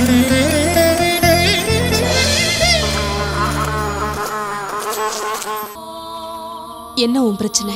என்ன உன் பிரச்சனை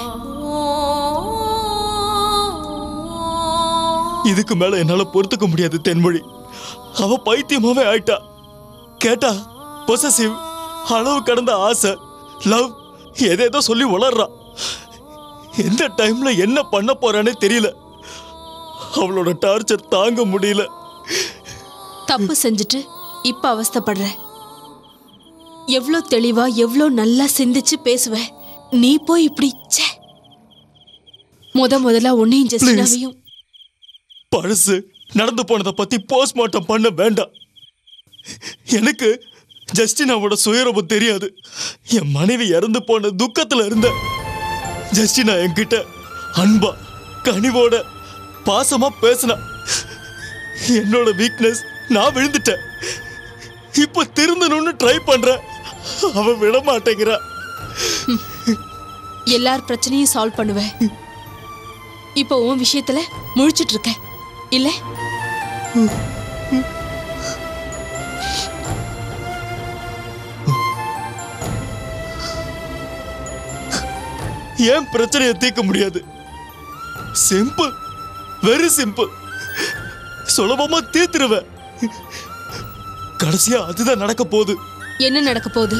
இதுக்கு மேல என்னால பொறுத்துக்க முடியாது தென்மொழி அவ பைத்தியமாவே ஆயிட்டா கேட்டா பொசசிவ் அளவு கடந்த ஆசை லவ் எதேதோ சொல்லி வளர்றா எந்த டைம்ல என்ன பண்ண போறானே தெரியல அவளோட டார்ச்சர் தாங்க முடியல தப்பு செஞ்சுட்டு இப்ப அவஸ்தைப்படுற எவ்ளோ தெளிவா எவ்ளோ நல்லா சிந்திச்சு பேசுவ நீ போய் இப்படி ச்சே. முத முதல்ல உன்னையும் ஜெஸ்டினாவையும் பழசு நடந்து போனதை பத்தி போஸ்ட்மார்ட்டம் பண்ண வேண்டாம் எனக்கு ஜஸ்டினாவோட சுயரூபம் தெரியாது என் மனைவி இறந்து போன துக்கத்துல இருந்த ஜஸ்டினா என்கிட்ட அன்பா கனிவோட பாசமா பேசினா என்னோட வீக்னஸ் நான் விழுந்துட்டேன் இப்ப திருந்தணும்னு ட்ரை பண்றேன் அவ விட மாட்டேங்கிறா எல்லார் பிரச்சனையும் சால்வ் பண்ணுவ இப்போ உன் விஷயத்துல முழிச்சிட்டு இருக்க இல்ல ஏன் பிரச்சனையை தீர்க்க முடியாது சிம்பிள் வெரி சிம்பிள் சுலபமா தீர்த்துருவேன் கடைசியா அதுதான் நடக்க போகுது என்ன நடக்க போகுது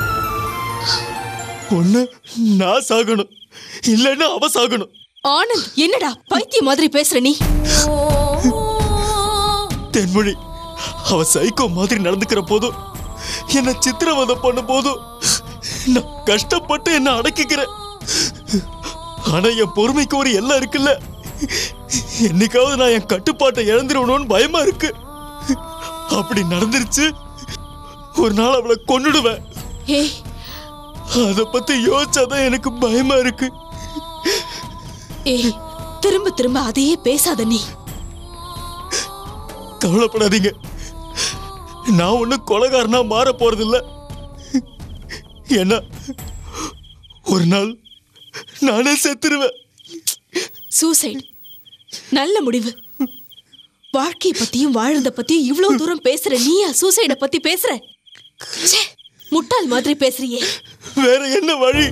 ஒண்ணு நான் சாகணும் இல்லைன்னா அவ சாகணும் ஆனந்த் என்னடா பைத்திய மாதிரி பேசுற நீ தென்மொழி அவ சைக்கோ மாதிரி நடந்துக்கிற போதும் என்ன சித்திரவதை பண்ண போதும் நான் கஷ்டப்பட்டு என்ன அடக்கிக்கிறேன் ஆனா என் பொறுமைக்கு ஒரு எல்லாம் இருக்குல்ல என்னைக்காவது நான் என் கட்டுப்பாட்டை இழந்துருவணும்னு பயமா இருக்கு அப்படி நடந்துருச்சு ஒரு நாள் அவளை கொன்னுடுவேன் ஏய் அத பத்தி யோசிச்சாதான் எனக்கு பயமா இருக்கு ஏய் திரும்ப திரும்ப அதையே பேசாத நீ கவலைப்படாதீங்க நான் ஒன்றும் கொலகாரனா மாற போறதில்ல ஏன்னா ஒரு நாள் நானே செத்துருவேன் சூசைட் நல்ல முடிவு வாழ்க்கைய பத்தியும் வாழ்றத பத்தியும் இவ்வளவு தூரம் பேசுற நீயா சூசைட பத்தி பேசுற ச்சே, முட்டாள் மாதிரி பேசுறியே வேற என்ன வழி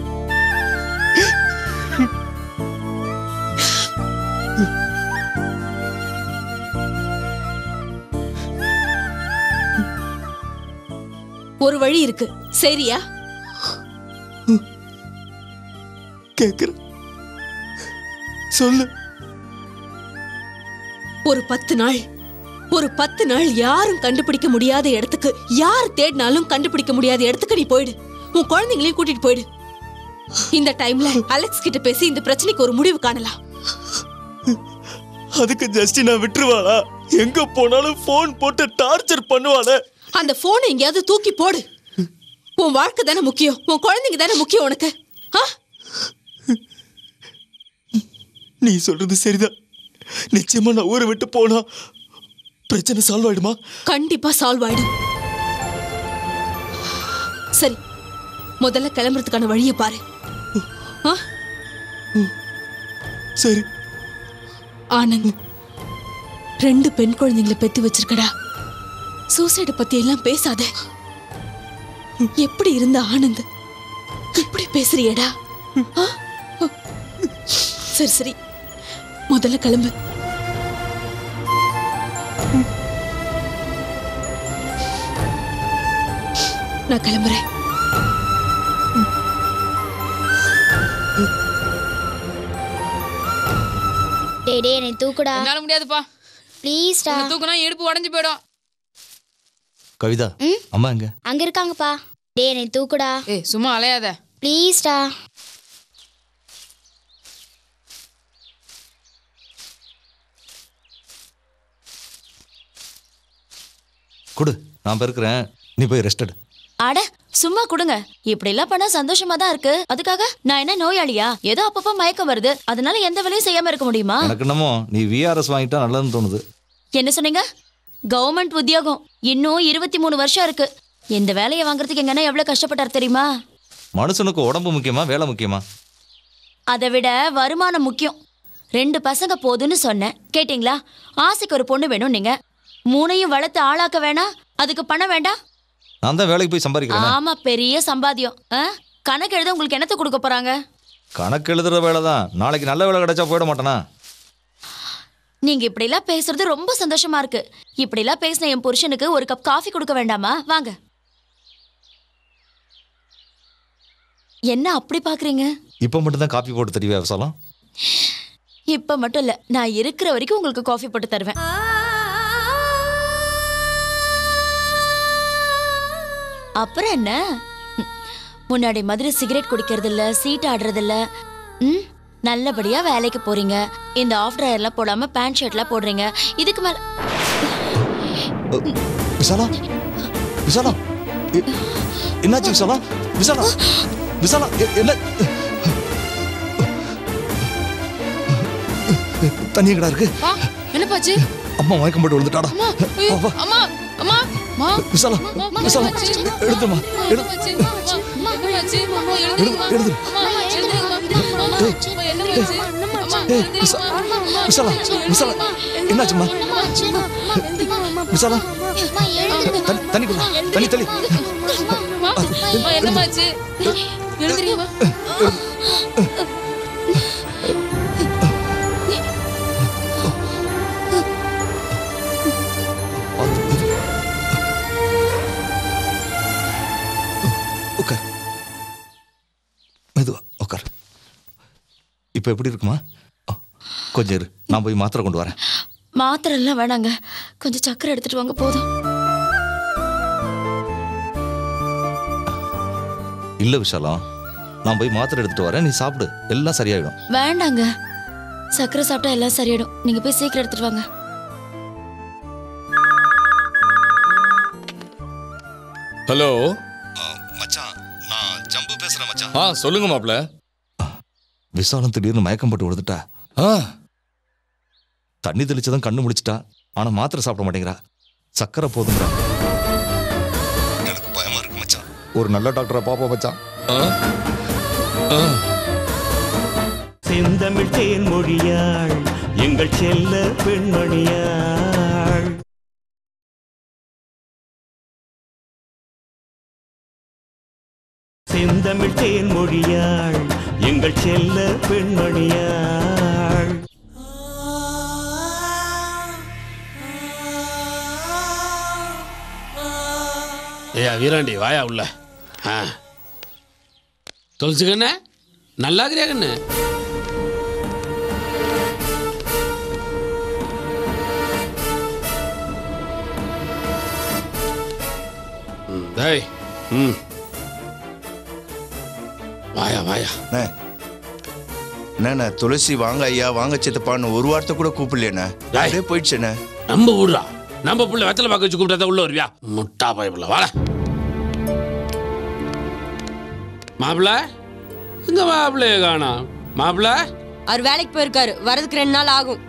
ஒரு வழி இருக்கு சரியா கேக்குற சொல்லு ஒரு பத்து நாள் ஒரு பத்து நாள் யாரும் கண்டுபிடிக்க முடியாத இடத்துக்கு யார் தேடினாலும் கண்டுபிடிக்க முடியாத இடத்துக்கு நீ போயிடு உன் குழந்தைங்களையும் கூட்டிட்டு போயிடு இந்த டைம்ல அலெக்ஸ் கிட்ட பேசி இந்த பிரச்சனைக்கு ஒரு முடிவு காணலாம் அதுக்கு ஜஸ்டினா விட்டுருவாளா எங்க போனாலும் ஃபோன் போட்டு டார்ச்சர் பண்ணுவாளே அந்த போனை எங்கேயாவது தூக்கி போடு உன் வாழ்க்கை தானே முக்கியம் உன் குழந்தைங்க தானே முக்கியம் உனக்கு ஆ? நீ சொல்றது சரிதான் நிச்சயமா நான் ஊரை விட்டு போனா பிரச்சனை சால்வ் ஆயிடுமா கண்டிப்பா சால்வ் ஆயிடும் சரி முதல்ல கிளம்புறதுக்கான வழியை பாரு ஆ? சரி ஆனந்த் ரெண்டு பெண் குழந்தைங்களை பெத்து வச்சிருக்கடா சூசைட பத்தி எல்லாம் பேசாத எப்படி இருந்த ஆனந்த் இப்படி பேசுறியடா ஆ? சரி சரி முதல்ல கிளம்பு நான் கிளம்புறேன் டேய் டேய் என்னை தூக்குடா என்னால முடியாதுப்பா ப்ளீஸ்டா உன்னை தூக்குனா இடுப்பு உடஞ்சு போயிடும் கவிதா ம்? அம்மா எங்க அங்க இருக்காங்கப்பா டேய் என்னை தூக்குடா ஏய் சும்மா அலையாத ப்ளீஸ்டா கொடு நான் இருக்கிறேன் நீ போய் ரெஸ்ட் எடு அட சும்மா கொடுங்க இப்படி எல்லாம் பண்ணா சந்தோஷமா தான் இருக்கு அதுக்காக நான் என்ன நோயாளியா ஏதோ அப்பப்ப மயக்கம் வருது அதனால எந்த வேலையும் செய்யாம இருக்க முடியுமா எனக்கு என்னமோ நீ விஆர்எஸ் வாங்கிட்டா நல்லதுன்னு தோணுது என்ன சொன்னீங்க கவர்மெண்ட் உத்தியோகம் இன்னும் இருபத்தி மூணு வருஷம் இருக்கு இந்த வேலையை வாங்குறதுக்கு எங்கன்னா எவ்வளவு கஷ்டப்பட்டார் தெரியுமா மனுஷனுக்கு உடம்பு முக்கியமா வேலை முக்கியமா அதை விட வருமானம் முக்கியம் ரெண்டு பசங்க போதுன்னு சொன்னேன் கேட்டிங்களா ஆசைக்கு ஒரு பொண்ணு வேணும் நீங்க மூணையும் வளர்த்து ஆளாக்க வேணாம் அதுக்கு பணம் வேண்டாம் நான் தான் வேலைக்கு போய் சம்பாதிக்கிறேன் ஆமா பெரிய சம்பாத்தியம் ஆ? கணக்கு எழுத உங்களுக்கு என்னத்த கொடுக்க போறாங்க கணக்கு எழுதுற வேலை தான் நாளைக்கு நல்ல வேலை கிடைச்சா போயிட மாட்டேனா நீங்க இப்படிலாம் பேசுறது ரொம்ப சந்தோஷமா இருக்கு இப்படிலாம் பேசின என் புருஷனுக்கு ஒரு கப் காஃபி கொடுக்க வேண்டாமா வாங்க என்ன அப்படி பாக்குறீங்க இப்போ மட்டும் தான் காப்பி போட்டு தெரியும் விவசாயம் இப்ப மட்டும் இல்ல நான் இருக்கிற வரைக்கும் உங்களுக்கு காஃபி போட்டு தருவேன் அப்புறம் என்ன ம், முன்னாடி மாதிரி சிகரெட் குடிக்கிறது இல்ல சீட் ஆடுறது இல்ல ம் நல்லபடியா வேலைக்கு போறீங்க இந்த ஆஃப் ட்ரையர்லாம் போடாம பேண்ட் ஷர்ட்லாம் போடுறீங்க இதுக்கு மேல விசாலா விசாலா எ- என்னாச்சு விசாலா விசாலா விசாலா எ- என்ன தண்ணி கடா இருக்கு ஆ என்னப்பாச்சு அம்மா மயக்கம் போட்டு விழுந்துட்டாடா ஐயோ, வா, வா. அம்மா அம்மா அம்மா விசாலா விசாலா எடுத்துமா எடு என்னாச்சு? அம்மா, என்னாச்சு? அம்மா, எடு எழுந்திருங்கம்மா. எடுத்துரு அம்மா, எழுந்திருங்கம்மா. அம்மா, அம்மா, என்னமாச்சு? அம்மா, ஏய் விசா விசாலா விசாலா என்னாச்சும்மா விசாலா தண்ணி தண்ணி கொடு தண்ணி தள்ளி அம்மா, அம்மா, என்னமாச்சு? எழுந்திருங்கம்மா. உட்கார் மெதுவா உட்கார் இப்போ எப்படி இருக்குமா ஆ, கொஞ்சம் இரு நான் போய் மாத்திரை கொண்டு வரேன் மாத்திரை எல்லாம் வேணாங்க கொஞ்சம் சக்கரை எடுத்துட்டு வாங்க போதும் இல்லை விஷாலம் நான் போய் மாத்திரை எடுத்துட்டு வரேன் நீ சாப்பிடு எல்லாம் சரியாயிடும் வேண்டாங்க சக்கரை சாப்பிட்டா எல்லாம் சரியாயிடும் நீங்க போய் சீக்கிரம் எடுத்துட்டு வாங்க ஹலோ மச்சான் நான் ஜம்பு பேசுறேன் மச்சான் ஆ சொல்லுங்க மாப்ள விசாலம் திடீர்னு மயக்கம் போட்டு விழுந்துட்டா ஆ தண்ணி தெளிச்சதும் கண்ணு முடிச்சிட்டா ஆனா மாத்திரை சாப்பிட மாட்டேங்கிறா சக்கரை போதுங்கிறா எனக்கு பயமா இருக்கு மச்சான் ஒரு நல்ல டாக்டரை பாப்போம் மச்சான் ஆ ஆ செந்தமிழ் தேன்மொழியாள் எங்கள் செல்ல பெண்மணியாள் செந்தமிழ் தேன்மொழியாள் எங்கள் செல்ல பெண்மணியாள் ஏயா வீராண்டி வாயா உள்ள ஆ துளசி கண்ணு நல்லா இருக்கிறியா கண்ணு ம், டேய் ம் வாயா வாயா அண்ணே என்னண்ணே துளசி வாங்க ஐயா வாங்க சித்தப்பான்னு ஒரு வார்த்தை கூட கூப்பிடலையண்ணே டேய். அப்படியே போயிடுச்சுண்ணே நம்ம ஊர்ரா நம்ம புள்ள வெத்தலை பார்க்க வச்சு கூப்பிட்டா உள்ள வருவியா முட்டா பயப்புல வாடா மாப்பிள்ள இங்க மாப்பிள்ளைய காணோம் மாப்பிள்ள அவர் வேலைக்கு போயிருக்காரு வரதுக்கு ரெண்டு நாள் ஆகும்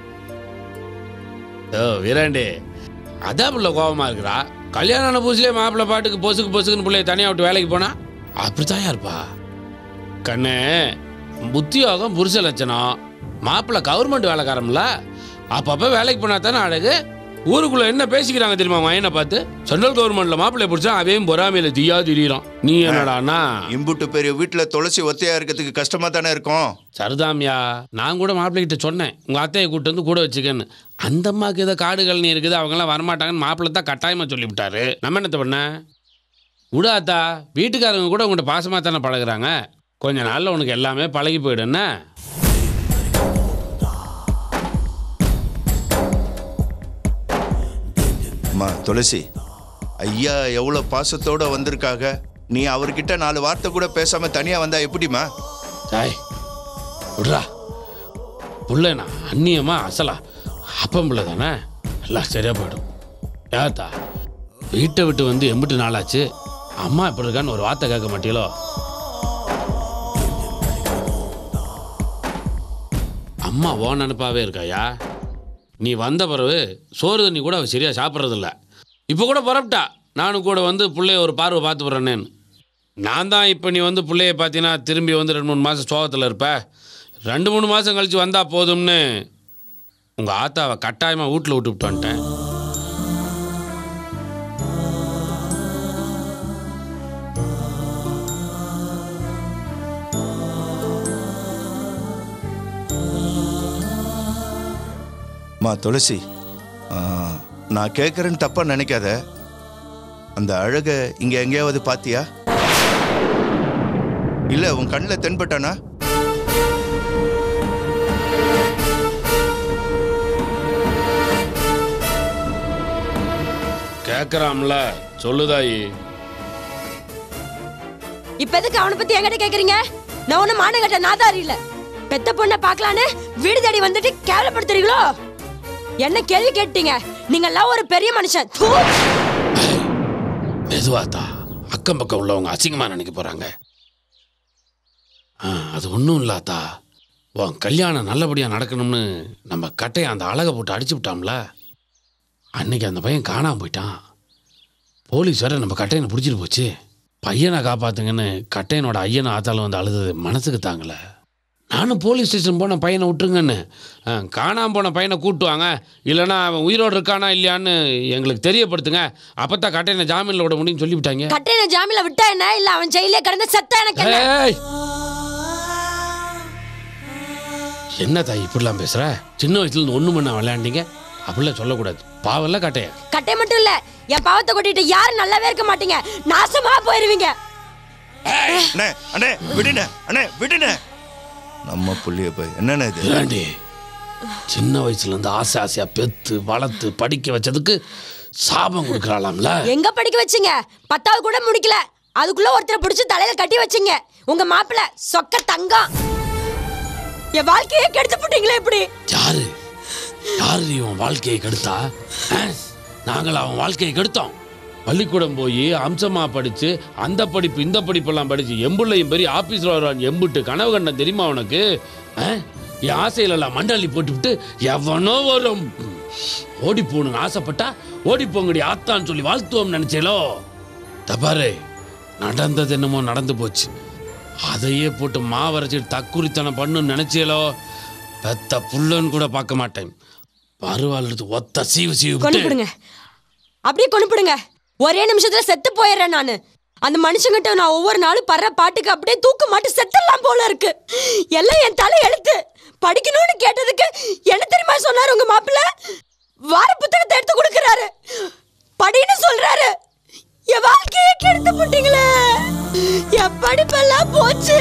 ஓ வீராண்டி அதான் புள்ள கோபமா இருக்கிறா கல்யாணம் ஆன புதுசுலேயே மாப்பிள்ளை பாட்டுக்கு பொசுக்கு பொசுக்குன்னு பிள்ளைய தனியாக விட்டு வேலைக்கு போனா அப்படித்தான் இருப்பா கண்ணு புத்தியோகம் புருஷ லட்சணம் மாப்பிள்ளை கவர்மெண்ட் வேலைக்காரம்ல அப்பப்போ வேலைக்கு போனா தானே அழகு ஊருக்குள்ள என்ன பேசிக்கிறாங்க தெரியுமா மையனை பார்த்து சென்ட்ரல் கவர்மெண்ட்ல மாப்பிள்ளை பிடிச்சா அவையும் பொறாமையில தீயா திரியிறான் நீ என்னடான்னா இம்புட்டு பெரிய வீட்டுல துளசி ஒத்தையா இருக்கிறதுக்கு கஷ்டமா தானே இருக்கும் சரிதாமியா நான் கூட மாப்பிள்ளை கிட்ட சொன்னேன் உங்க அத்தையை கூட்டு வந்து கூட வச்சுக்கன்னு அந்த அம்மாவுக்கு ஏதோ காடுகள் நீ இருக்குது அவங்கெல்லாம் வரமாட்டாங்கன்னு மாப்பிள்ளை தான் கட்டாயமா சொல்லிவிட்டாரு நம்ம என்னத்த பண்ண விடு அத்தா வீட்டுக்காரங்க கூட உங்கள்கிட்ட பாசமாக தானே பழகுறாங்க கொஞ்ச நாள்ல உனக்கு எல்லாமே பழகி போயிடுன்னு அம்மா துளசி ஐயா எவ்வளவு பாசத்தோட வந்திருக்காங்க நீ அவர்கிட்ட நாலு வார்த்தை கூட பேசாம தனியா வந்தா எப்படிம்மா சாய் விட்றா புள்ளண்ணா அந்நியமா அசலா அப்பம் பிள்ளை தானே எல்லாம் சரியா போயிடும் ஏத்தா வீட்டை விட்டு வந்து எம்பிட்டு நாளாச்சு அம்மா எப்படி இருக்கான்னு ஒரு வார்த்தை கேட்க மாட்டீங்களோ அம்மா ஓ நினப்பாவே இருக்காயா நீ வந்த பிறகு சோறு தண்ணி கூட அவ சரியா சாப்பிட்றதில்ல இப்போ கூட புறப்பட்டா நானும் கூட வந்து பிள்ளைய ஒரு பார்வை பார்த்து போகிறேன்னு நான் தான் இப்போ நீ வந்து பிள்ளைய பார்த்தீங்கன்னா திரும்பி வந்து ரெண்டு மூணு மாதம் சோகத்தில் இருப்ப ரெண்டு மூணு மாதம் கழித்து வந்தால் போதும்னு உங்கள் ஆத்தாவை கட்டாயமாக வீட்டில் விட்டு விட்டு வந்துட்டேன் மா துளசி ஆ, நான் கேட்குறேன்னு தப்பா நினைக்காத அந்த அழக இங்க எங்கேயாவது பாத்தியா இல்ல உன் கண்ணில் தென்பட்டானா கேட்கறாம்ல சொல்லுதாயி இப்ப எதுக்கு அவனை பத்தி என்கிட்ட கேக்குறீங்க நான் ஒண்ணு மானங்கட்ட நாதாரி இல்ல பெத்த பொண்ணை பார்க்கலான்னு வீடு தேடி வந்துட்டு கேவலப்படுத்துறீங்களோ என்ன கேள்வி கேட்டீங்க நீங்க எல்லாம் ஒரு பெரிய மனுஷன் தூ. மெதுவாத்தா அக்கம் பக்கம் உள்ளவங்க அசிங்கமா நினைக்க போறாங்க ஆ, அது ஒன்றும் இல்லாத்தா உன் கல்யாணம் நல்லபடியா நடக்கணும்னு நம்ம கட்டையை அந்த அழகை போட்டு அடிச்சு விட்டாம்ல அன்னைக்கு அந்த பையன் காணாம போயிட்டான் போலீஸ் வேற நம்ம கட்டையனை பிடிச்சிட்டு போச்சு பையனை காப்பாத்துங்கன்னு கட்டையனோட ஐயனை ஆத்தாலும் வந்து அழுதது மனசுக்கு தாங்கல நானும் போலீஸ் ஸ்டேஷன் போன பையனை விட்டுருங்கன்னு ஆ, காணாம போன பையனை கூட்டு வாங்க இல்லைன்னா அவன் உயிரோடு இருக்கானா இல்லையான்னு எங்களுக்கு தெரியப்படுத்துங்க அப்பதான் கட்டையனை ஜாமீனில் விட முடியும்னு சொல்லிவிட்டாங்க கட்டையில ஜாமீன்ல விட்டா என்ன இல்ல அவன் ஜெயிலே கிடந்து செத்தா எனக்கு என்ன ஏய்! என்ன தாய் இப்படிலாம் பேசுற சின்ன வயசுல இருந்து ஒண்ணு மண்ணா விளையாண்டீங்க அப்படிலாம் சொல்லக்கூடாது பாவல்ல கட்டைய கட்டை மட்டும் இல்ல என் பாவத்தை கொட்டிட்டு யாரும் நல்லாவே இருக்க மாட்டீங்க நாசமா போயிருவீங்க அண்ணே அண்ணே விடுண்ணே அண்ணே விடுண்ணே நம்ம புள்ளிய போய் என்னண்ணே இது இல்லாண்டி சின்ன வயசுல இருந்து ஆசை ஆசையா பெத்து வளர்த்து படிக்க வச்சதுக்கு சாபம் கொடுக்கறாளாம்ல எங்க படிக்க வச்சீங்க பத்தாவது கூட முடிக்கல அதுக்குள்ள ஒருத்தரை பிடிச்சு தலையில கட்டி வச்சீங்க உங்க மாப்பிள்ள சொக்க தங்கம் என் வாழ்க்கையே கெடுத்து போட்டீங்களே இப்படி யாரு யாரு நீ உன் வாழ்க்கையை கெடுத்தா ஆ? நாங்கள் அவன் வாழ்க்கையை கெடுத்தோம் பள்ளிக்கூடம் போய் அம்சமா படிச்சு அந்த படிப்பு இந்த படிப்பெல்லாம் படிச்சு எம்புள்ளையும் பெரிய ஆபீஸ்ல வருவான் எம்புட்டு கனவு கண்டம் தெரியுமா உனக்கு ஆ? என் ஆசையிலெல்லாம் மண்டாளி போட்டுவிட்டு எவனோ வரும் ஓடி போகணும்னு ஆசைப்பட்டா ஓடி போங்கடி ஆத்தான்னு சொல்லி வாழ்த்துவோம் நினைச்சேலோ தபாரு நடந்தது என்னமோ நடந்து போச்சு அதையே போட்டு மாவரைச்சிட்டு தக்குரித்தனம் பண்ணுன்னு நினைச்சேலோ பெத்த புள்ளன்னு கூட பார்க்க மாட்டேன் பருவாள் எடுத்து ஒத்த சீவு சீவு கொண்டு விட்டு போடுங்க அப்படியே கொண்டு போடுங்க ஒரே நிமிஷத்துல செத்து போயிடுறேன் நானு அந்த மனுஷங்கிட்ட நான் ஒவ்வொரு நாளும் படுற பாட்டுக்கு அப்படியே தூக்க மாட்டு செத்துடலாம் போல இருக்கு எல்லாம் என் தலை எழுத்து படிக்கணும்னு கேட்டதுக்கு என்ன தெரியுமா சொன்னாரு உங்க மாப்பிள்ள வார புத்தகத்தை எடுத்து கொடுக்கறாரு படின்னு சொல்றாரு என் வாழ்க்கையே கெடுத்து போட்டீங்களே என் படிப்பெல்லாம் போச்சு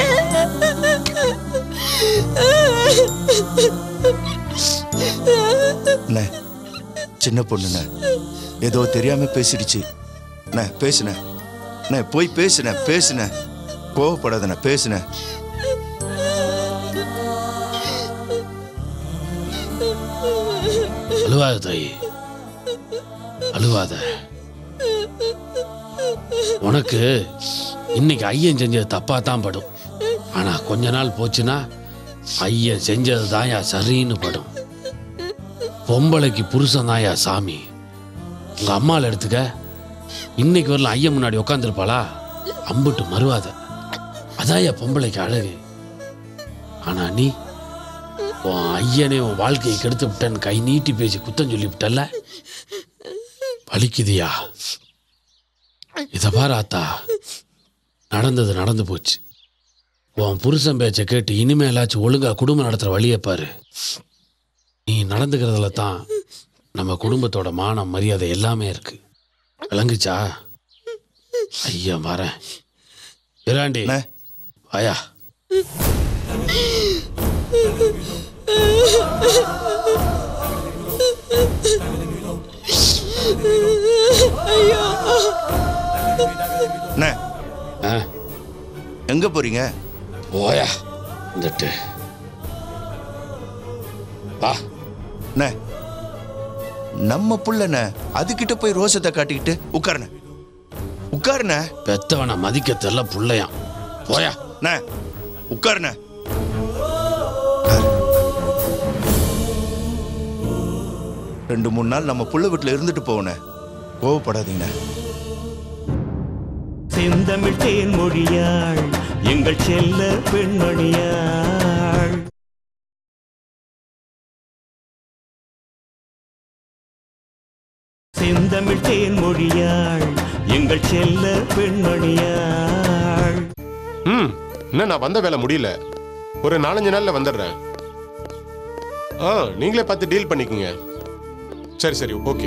அண்ணே சின்ன பொண்ணுண்ணே ஏதோ தெரியாம பேசிடுச்சு அண்ணே பேசுனே அண்ணே போய் பேசுனே பேசுனே கோவப்படாதண்ணே பேசுனே அழுவாத தாயி அழுவாத உனக்கு இன்னைக்கு ஐயன் செஞ்சது தப்பா தான் படும் ஆனா கொஞ்ச நாள் போச்சுன்னா ஐயன் செஞ்சது தாயா சரின்னு படும் பொம்பளைக்கு புருஷன் தாயா சாமி உங்க அம்மால எடுத்துக்க இன்னைக்கு வரல ஐயன் முன்னாடி உட்காந்துருப்பாளா அம்புட்டு மறுவாத அதாயா பொம்பளைக்கு அழகு ஆனா நீ உன் ஐயனே உன் வாழ்க்கையை கெடுத்து விட்டேன்னு கை நீட்டி பேசி குத்தம் சொல்லி விட்டல்ல வலிக்குதியா இத பாரு ஆத்தா நடந்தது நடந்து போச்சு உன் புருஷன் பேச்சை கேட்டு இனிமேலாச்சும் ஒழுங்கா குடும்பம் நடத்துற வழியை பாரு நீ நடந்துக்கிறதுல தான் நம்ம குடும்பத்தோட மானம் மரியாதை எல்லாமே இருக்கு விளங்குச்சா ஐயா வரேன் இராண்டி வாயா ஐயோ அண்ணே எங்க போறீங்க போயா வந்துட்டு வா அண்ணே நம்ம புள்ளண்ணே அதுகிட்ட போய் ரோசத்தை காட்டிக்கிட்டு உட்காருண்ணே உட்காருண்ணே பெத்தவனை மதிக்க தெரியல புள்ளையாம் போயா அண்ணே உட்காருண்ணே ரெண்டு மூணு நாள் நம்ம புள்ள வீட்டுல இருந்துட்டு போவனே கோவப்படாதீங்கண்ணே செந்தமிழ் தேன் மொழியாள் எங்கள் செல்ல பெண்மணியாள் செந்தமிழ் தேன் மொழியாள் எங்கள் செல்ல பெண்மணியாள் ம் இன்னும் நான் வந்த வேலை முடியல ஒரு நாலஞ்சு நாள்ல வந்துடுறேன் ஆ நீங்களே பார்த்து டீல் பண்ணிக்கோங்க சரி சரி ஓகே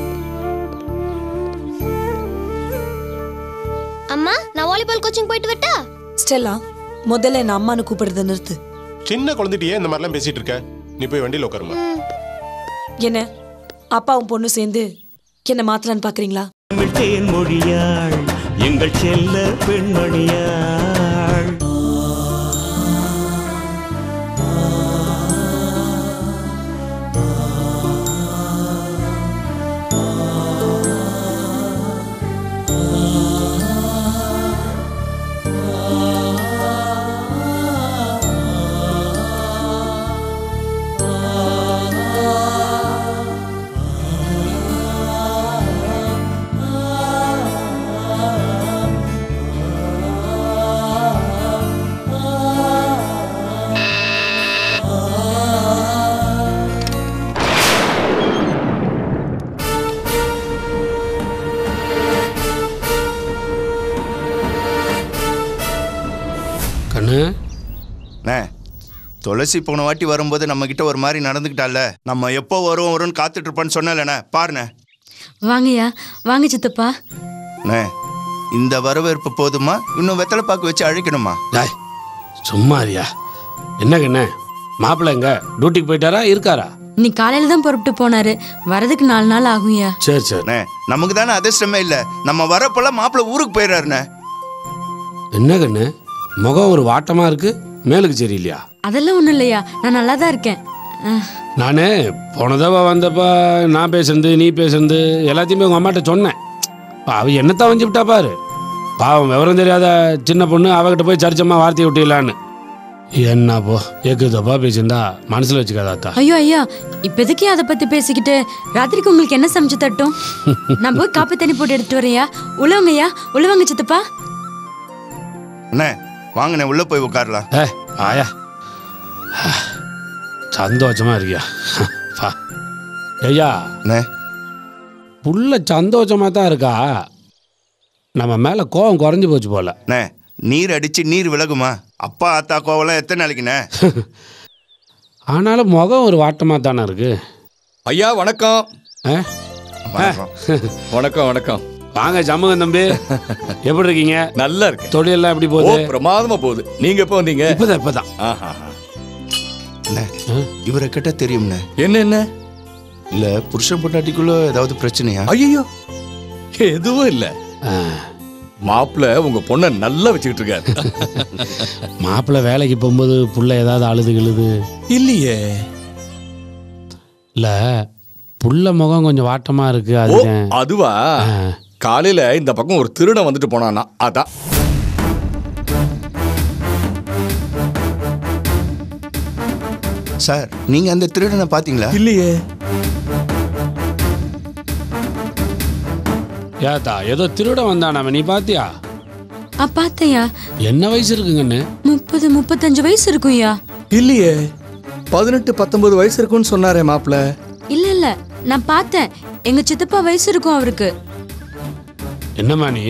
அம்மா நான் வாலிபால் கோச்சிங் போயிட்டு வரட்டா ஸ்டெல்லா முதல்ல என்ன அம்மானு கூப்பிடுறத நிறுத்து சின்ன குழந்தைட்டு ஏன் இந்த மாதிரிலாம் பேசிட்டு இருக்க நீ போய் வண்டியில் உட்காருமா என்ன அப்பாவும் பொண்ணு சேர்ந்து என்ன மாத்தலான்னு பாக்குறீங்களா தமிழ் தேன் மொழியாள் எங்கள் செல்ல பெண்மணியாள் கண்ணு அண்ணே துளசி போன வாட்டி வரும்போது நம்ம கிட்ட ஒரு மாதிரி நடந்துக்கிட்டால நம்ம எப்போ வரும் வரும்னு காத்துட்டு இருப்போன்னு சொன்னலண்ணே பாருண்ணே வாங்கய்யா வாங்க சித்தப்பா அண்ணே இந்த வரவேற்பு போதுமா இன்னும் வெத்தலை பாக்கு வச்சு அழைக்கணுமா டாய் சும்மா இருயா என்ன கண்ணு மாப்பிள்ளை எங்க டியூட்டிக்கு போயிட்டாரா இருக்காரா இன்னைக்கு காலையில தான் புறப்பட்டு போனாரு வரதுக்கு நாலு நாள் ஆகும்யா சரி சரி அண்ணே நமக்கு தானே அதிர்ஷ்டமே இல்லை நம்ம வரப்பெல்லாம் மாப்பிள்ளை ஊருக்கு போயிடுறாருண்ணே என்ன கண்ணு முகம் ஒரு வாட்டமா இருக்கு மேலுக்கு சரியில்லையா அதெல்லாம் ஒண்ணும் இல்லையா நான் நல்லா தான் இருக்கேன் அஹ், நான் போன தடவை வந்தப்ப நான் பேசுறது நீ பேசுறது எல்லாத்தையுமே உங்கள் அம்மாட்ட சொன்னேன் அவ என்னத்தான் வஞ்சு விட்டா பாரு பாவம் விவரம் தெரியாத சின்ன பொண்ணு அவகிட்ட போய் சரிச்சம்மா வார்த்தையை விட்டிலான்னு என்ன போ எக்கு தப்பா பேசியிருந்தா மனசில் வச்சுக்காதாத்தா ஐயோ ஐயா இப்ப எதுக்கே அதை பத்தி பேசிக்கிட்டு ராத்திரிக்கு உங்களுக்கு என்ன சமைச்சு தட்டும் நான் போய் காப்பி தண்ணி போட்டு எடுத்துட்டு வரேன்யா உழவங்கய்யா உழவங்க சித்தப்பா அண்ணே வாங்கண்ணே உள்ளே போய் உட்காரலாம் ஏ ஆயா சந்தோஷமா இருக்கியா பா ஐயா அண்ணே புள்ள சந்தோஷமா தான் இருக்கா நம்ம மேலே கோவம் குறைஞ்சு போச்சு போல அண்ணே நீர் அடிச்சு நீர் விலகுமா அப்பா ஆத்தா கோவலாம் எத்தனை நாளைக்குண்ணே ஆனாலும் முகம் ஒரு வாட்டமாக தானே இருக்கு ஐயா வணக்கம் ஆ? வணக்கம். வணக்கம் வணக்கம் வாங்க சமூகம் தம்பி எப்படி இருக்கீங்க நல்லா இருக்கு தொழில் எல்லாம் எப்படி ஓ போகுது பிரமாதமா போகுது நீங்க எப்போ வந்தீங்க இப்பதான் இப்பதான் ஆஹா. அண்ணே இவரை கேட்டா தெரியும்ண்ணே என்ன என்ன இல்ல புருஷன் பொண்டாட்டிக்குள்ள ஏதாவது பிரச்சனையா ஐயோ எதுவும் இல்ல மாப்பிள்ள உங்க பொண்ணை நல்லா வச்சுக்கிட்டு இருக்காரு மாப்பிள்ளை வேலைக்கு போகும்போது புள்ள ஏதாவது அழுது கிழுது இல்லையே இல்ல புள்ள முகம் கொஞ்சம் வாட்டமா இருக்கு ஓ அதுதான் அதுவா காலையில இந்த பக்கம் ஒரு திருடன் வந்துட்டு போனானா அதான் சார் நீங்க அந்த திருடனை பாத்தீங்களா இல்லையே ஏத்தா ஏதோ திருட வந்தானாம நீ பாத்தியா ஆ பாத்தையா என்ன வயசு இருக்குங்கன்னு முப்பது முப்பத்தஞ்சு வயசு இருக்கும்யா இல்லையே பதினெட்டு பத்தொன்பது வயசு இருக்குன்னு சொன்னாரே மாப்பிள்ள இல்ல இல்ல நான் பார்த்தேன் எங்க சித்தப்பா வயசு இருக்கும் அவருக்கு என்னம்மா நீ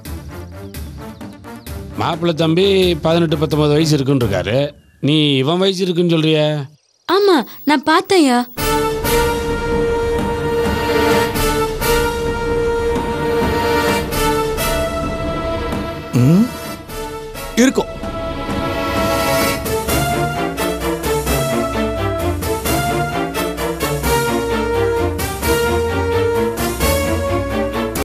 மாப்பிள்ளை தம்பி பதினெட்டு பத்தொன்பது வயசு இருக்குன்னு இருக்காரு நீ இவன் வயசு இருக்குன்னு சொல்றிய ஆமா நான் பார்த்தேன்யா ம், இருக்கும்